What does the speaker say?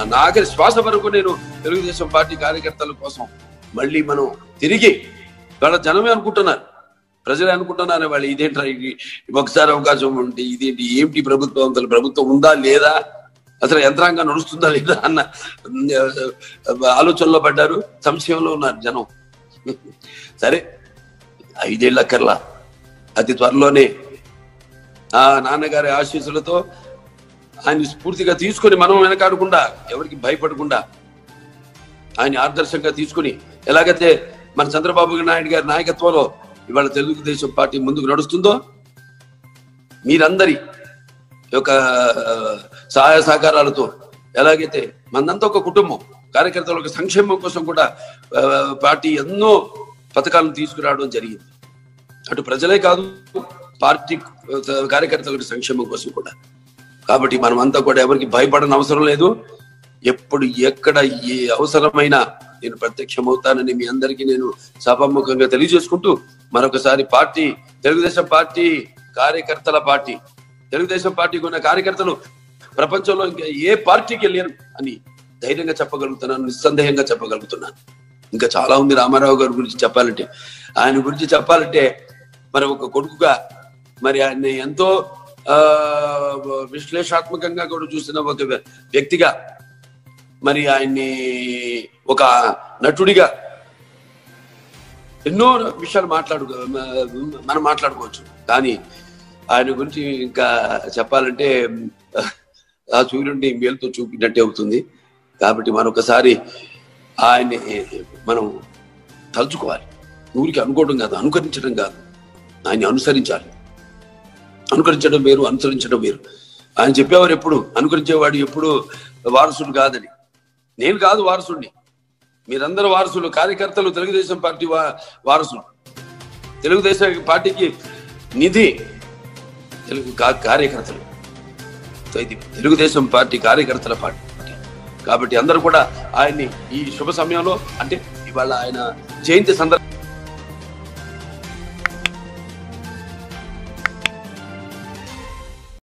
నా ఆఖరి శ్వాస వరకు నేను తెలుగుదేశం పార్టీ కార్యకర్తల కోసం మళ్ళీ మనం తిరిగి వాళ్ళ జనమే అనుకుంటున్నారు ప్రజలే అనుకుంటున్నారు వాళ్ళు ఇదేంట్రా ఇది ఒకసారి అవకాశం ఉంటే ఇదేంటి ఏమిటి ప్రభుత్వం అసలు ప్రభుత్వం ఉందా లేదా అసలు యంత్రాంగం నడుస్తుందా లేదా అన్న ఉమ్, ఆలోచనలో పడ్డారు సంశయంలో ఉన్నారు జనం సరే ఐదేళ్ళక్కర్లా అతి త్వరలోనే ఆ నాన్నగారి ఆశీస్సులతో ఆయన స్ఫూర్తిగా తీసుకొని మనం వెనకాడకుండా ఎవరికి భయపడకుండా ఆయన ఆదర్శంగా తీసుకుని ఎలాగైతే మన చంద్రబాబు నాయుడు గారి నాయకత్వంలో ఇవాళ తెలుగుదేశం పార్టీ ముందుకు నడుస్తుందో మీరందరి యొక్క ఆ, సహాయ సహకారాలతో ఎలాగైతే మనంతా ఒక కుటుంబం కార్యకర్తల యొక్క సంక్షేమం కోసం కూడా ఆ, పార్టీ ఎన్నో పథకాలను తీసుకురావడం జరిగింది అటు ప్రజలే కాదు పార్టీ ఆ, కార్యకర్తల సంక్షేమం కోసం కూడా కాబట్టి మనం అంతా కూడా ఎవరికి భయపడని అవసరం లేదు ఎప్పుడు ఎక్కడ ఏ అవసరమైనా నేను ప్రత్యక్షమవుతానని మీ అందరికీ నేను సభాముఖంగా తెలియజేసుకుంటూ మరొకసారి పార్టీ తెలుగుదేశం పార్టీ కార్యకర్తల పార్టీ తెలుగుదేశం పార్టీకి ఉన్న కార్యకర్తలు ప్రపంచంలో ఇంకా ఏ పార్టీకి వెళ్ళారు అని ధైర్యంగా చెప్పగలుగుతున్నాను నిస్సందేహంగా చెప్పగలుగుతున్నాను ఇంకా చాలా ఉంది రామారావు గారి గురించి చెప్పాలంటే ఆయన గురించి చెప్పాలంటే మరి ఒక కొడుకుగా మరి ఆయన ఎంతో ఆ విశ్లేషాత్మకంగా కూడా చూసిన ఒక వ్య- వ్యక్తిగా మరి ఆయన్ని ఒక నటుడిగా ఎన్నో విషయాలు మాట్లాడు మనం మాట్లాడుకోవచ్చు కానీ ఆయన గురించి ఇంకా చెప్పాలంటే ఆ సూర్యుడిని మేలుతో చూపినట్టే అవుతుంది కాబట్టి మరొకసారి ఆయన్ని మనం తలుచుకోవాలి ఊరికి అనుకోవడం కాదు అనుకరించడం కాదు ఆయన్ని అనుసరించాలి అనుకరించడం వేరు అనుసరించడం వేరు ఆయన చెప్పేవారు ఎప్పుడు అనుకరించేవాడు ఎప్పుడు వారసుడు కాదని నేను కాదు వారసుడిని మీరందరూ వారసులు కార్యకర్తలు తెలుగుదేశం పార్టీ వా- వారసులు తెలుగుదేశం పార్టీకి నిధి తెలుగు కా- కార్యకర్తలు సో ఇది తెలుగుదేశం పార్టీ కార్యకర్తల పార్టీ కాబట్టి అందరూ కూడా ఆయన్ని ఈ శుభ సమయంలో అంటే ఇవాళ ఆయన జయంతి సందర్భంగా